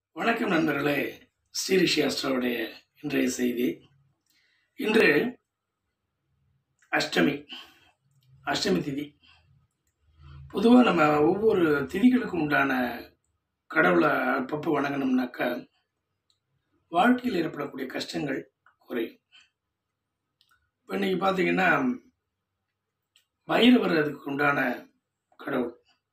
வணக்கம் நண்பர்களே ஸ்ரீரிஷி அஸ்ட்ராவுடைய இன்றைய செய்தி இன்று அஷ்டமி அஷ்டமி திதி பொதுவாக நம்ம ஒவ்வொரு திதிகளுக்கும் உண்டான கடவுளை அப்பப்போ வணங்கணும்னாக்கா வாழ்க்கையில் ஏற்படக்கூடிய கஷ்டங்கள் குறையும் இப்போ இன்னைக்கு பார்த்தீங்கன்னா பைரவர் அதுக்கு உண்டான கடவுள்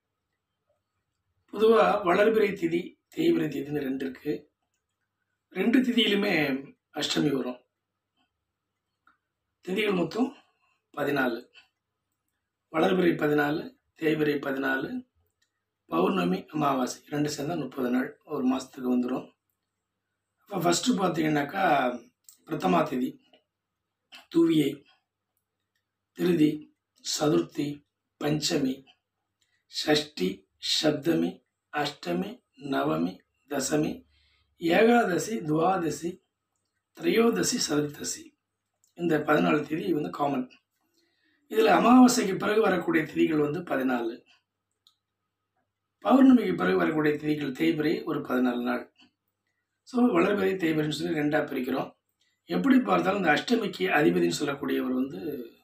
பொதுவாக வளர்பிறை திதி தேய்பிறை திதின்னு ரெண்டு இருக்கு ரெண்டு திதியிலுமே அஷ்டமி வரும் திதிகள் மொத்தம் பதினாலு வளர்பிறை பதினாலு தேய்பிறை பதினாலு பௌர்ணமி அமாவாசை ரெண்டு சேர்ந்தா முப்பது நாள் ஒரு மாதத்துக்கு வந்துடும் அப்போ ஃபஸ்ட்டு பார்த்தீங்கன்னாக்கா பிரதமா திதி தூவியை திருதி சதுர்த்தி பஞ்சமி ஷஷ்டி சப்தமி அஷ்டமி நவமி தசமி ஏகாதசி துவாதசி திரையோதசி சதுர்த்தசி இந்த பதினாலு திதி வந்து காமன் இதில் அமாவாசைக்கு பிறகு வரக்கூடிய திதிகள் வந்து பதினாலு பௌர்ணமிக்கு பிறகு வரக்கூடிய திதிகள் தேய்பிரை ஒரு பதினாலு நாள் ஸோ வளர்பிறை தேய்பிரைன்னு சொல்லி ரெண்டாக பிரிக்கிறோம் எப்படி பார்த்தாலும் இந்த அஷ்டமிக்கு அதிபதினு சொல்லக்கூடியவர் வந்து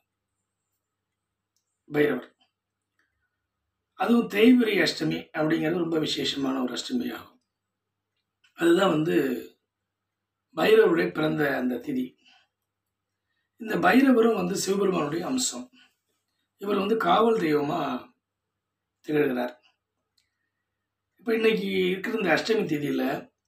பைரவர் அதுவும் தேய்பிரை அஷ்டமி அப்படிங்கிறது ரொம்ப விசேஷமான ஒரு அஷ்டமி ஆகும் அதுதான் வந்து பைரவருடைய பிறந்த அந்த திதி இந்த பைரவரும் வந்து சிவபெருமானுடைய அம்சம் இவர் வந்து காவல் தெய்வமாக திகழ்கிறார் இப்போ இன்னைக்கு இருக்கிற இந்த அஷ்டமி திதியில்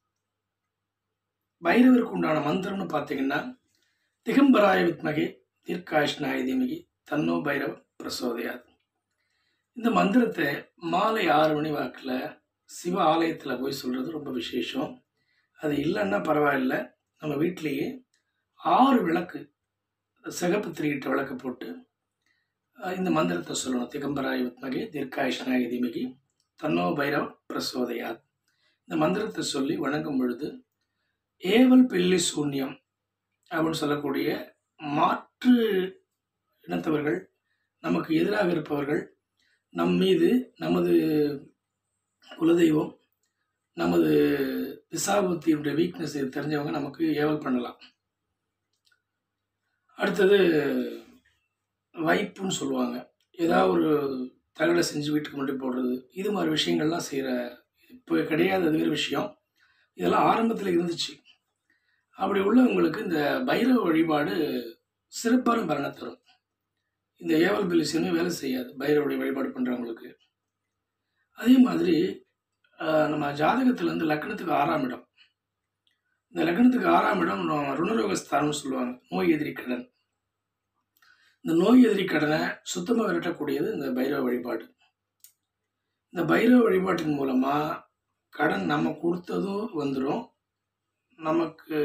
பைரவருக்கு உண்டான மந்திரம்னு பார்த்தீங்கன்னா திகம்பராய வித்மகே தீர்க்காஷ்ணாய தீமகி தன்னோ பைரவ பிரசோதயாத் இந்த மந்திரத்தை மாலை ஆறு மணி வாக்கில் சிவ ஆலயத்தில் போய் சொல்கிறது ரொம்ப விசேஷம் அது இல்லைன்னா பரவாயில்ல நம்ம வீட்டிலேயே ஆறு விளக்கு சிகப்பு திரிகிட்ட விளக்கு போட்டு அஹ், இந்த மந்திரத்தை சொல்லணும் திகம்பராய வித்மகி தீர்க்காயுஷனாய தீமகி தன்னோ பைரவ பிரசோதயாத் இந்த மந்திரத்தை சொல்லி வணங்கும் பொழுது ஏவல் பில்லி சூன்யம் அப்படின்னு சொல்லக்கூடிய மாற்று இனத்தவர்கள் நமக்கு எதிராக இருப்பவர்கள் நம் மீது நமது குலதெய்வம் நமது திசாபுத்தியுடைய வீக்னஸ் தெரிஞ்சவங்க நமக்கு ஏவல் பண்ணலாம் அடுத்தது வைப்புன்னு சொல்லுவாங்க ஏதாவது ஒரு தகடை செஞ்சு வீட்டுக்கு முன்னாடி போடுறது இது மாதிரி விஷயங்கள்லாம் செய்கிற இப்போ கிடையாது அது வேறு விஷயம் இதெல்லாம் ஆரம்பத்தில் இருந்துச்சு அப்படி உள்ளவங்களுக்கு இந்த பைரவ வழிபாடு சிறப்பான பலனை தரும் இந்த ஏவல் பிலிசியனும் வேலை செய்யாது பைரவருடைய வழிபாடு பண்ணுறவங்களுக்கு அதே மாதிரி ஆஹ், நம்ம ஜாதகத்தில் வந்து லக்னத்துக்கு ஆறாம் இடம் இந்த லக்னத்துக்கு ஆறாம் இடம் நோ- ருணரோகஸ்தானம்னு சொல்லுவாங்க நோய் எதிரி கடன் இந்த நோய் எதிரி கடனை சுத்தமாக விரட்டக்கூடியது இந்த பைரவ வழிபாடு இந்த பைரவ வழிபாட்டின் மூலமாக கடன் நம்ம கொடுத்ததும் வந்துடும் நமக்கு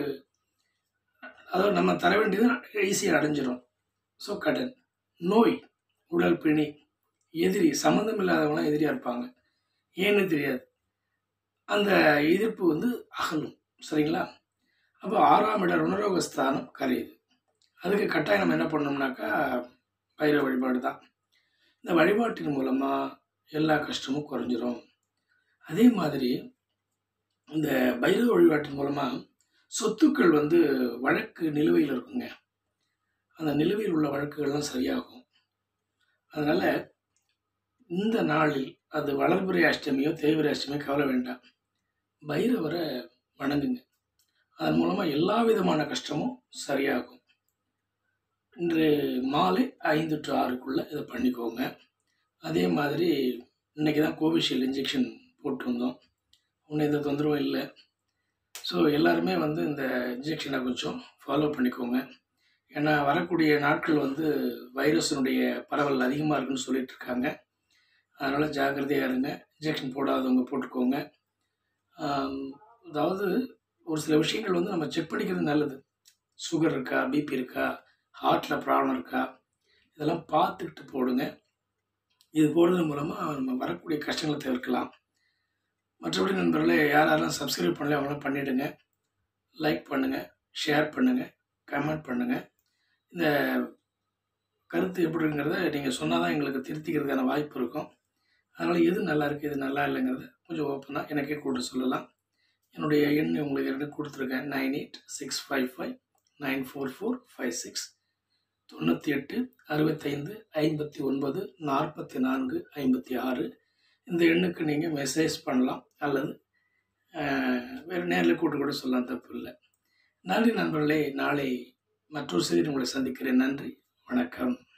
அதாவது நம்ம தர வேண்டியது ஈஸியாக அடைஞ்சிரும் ஸோ கடன் நோய் உடல் பிணி எதிரி சம்மந்தம் இல்லாதவங்களாம் எதிரியாக இருப்பாங்க ஏன்னு தெரியாது அந்த எதிர்ப்பு வந்து அகலும் சரிங்களா அப்போ ஆறாம் இட ருணரோகஸ்தானம் கரையுது அதுக்கு கட்டாயம் நம்ம என்ன பண்ணோம்னாக்கா பைரவ வழிபாடு தான் இந்த வழிபாட்டின் மூலமாக எல்லா கஷ்டமும் குறைஞ்சிரும் அதே மாதிரி இந்த பைரவ வழிபாட்டின் மூலமாக சொத்துக்கள் வந்து வழக்கு நிலுவையில் இருக்குங்க அந்த நிலுவையில் உள்ள வழக்குகள்லாம் சரியாகும் அதனால் இந்த நாளில் அது வளர்பிறை அஷ்டமியோ தேய்பிறை அஷ்டமியோ கவலை வேண்டாம் பைரவரை வணங்குங்க அதன் மூலமாக எல்லா விதமான கஷ்டமும் சரியாகும் இன்று மாலை ஐந்து டு ஆறுக்குள்ளே இதை பண்ணிக்கோங்க அதே மாதிரி இன்னைக்கு தான் கோவிஷீல்டு இன்ஜெக்ஷன் போட்டு வந்தோம் ஒன்றும் எந்த தொந்தரவும் இல்லை ஸோ எல்லாருமே வந்து இந்த இன்ஜெக்ஷனை கொஞ்சம் ஃபாலோ பண்ணிக்கோங்க ஏன்னா வரக்கூடிய நாட்கள் வந்து வைரஸினுடைய பரவல் அதிகமாக இருக்குன்னு சொல்லிட்டு இருக்காங்க அதனால் ஜாக்கிரதையாக இருங்க இன்ஜெக்ஷன் போடாதவங்க போட்டுக்கோங்க ஆம், அதாவது ஒரு சில விஷயங்கள் வந்து நம்ம செக் பண்ணிக்கிறது நல்லது சுகர் இருக்கா பிபி இருக்கா ஹார்ட்டில் ப்ராப்ளம் இருக்கா இதெல்லாம் பார்த்துக்கிட்டு போடுங்க இது போடுறது மூலமாக நம்ம வரக்கூடிய கஷ்டங்களை தவிர்க்கலாம் மற்றபடி நண்பர்களே யார் யாரெல்லாம் சப்ஸ்கிரைப் பண்ணல அவங்களாம் பண்ணிவிடுங்க லைக் பண்ணுங்கள் ஷேர் பண்ணுங்கள் கமெண்ட் பண்ணுங்கள் இந்த கருத்து எப்படி இருக்குங்கிறத நீங்கள் சொன்னால் தான் எங்களுக்கு திருத்திக்கிறதுக்கான வாய்ப்பு இருக்கும் அதனால் எது நல்லா இருக்குது எது நல்லா இல்லைங்கிறத கொஞ்சம் ஓப்பனாக எனக்கே கூட சொல்லலாம் என்னுடைய எண் உங்களுக்கு ரெண்டு கொடுத்துருக்கேன் nine eight six five five nine four four five six தொண்ணூற்றி எட்டு அறுபத்தைந்து ஐம்பத்தி ஒன்பது நாற்பத்தி நான்கு ஐம்பத்தி ஆறு இந்த எண்ணுக்கு நீங்கள் மெசேஜ் பண்ணலாம் அல்லது அஹ், வேறு நேரில் கூட்டு கூட சொல்லலாம் தப்பு இல்லை நன்றி நண்பர்களே நாளை மற்றொரு செய்தி உங்களை சந்திக்கிறேன் நன்றி வணக்கம்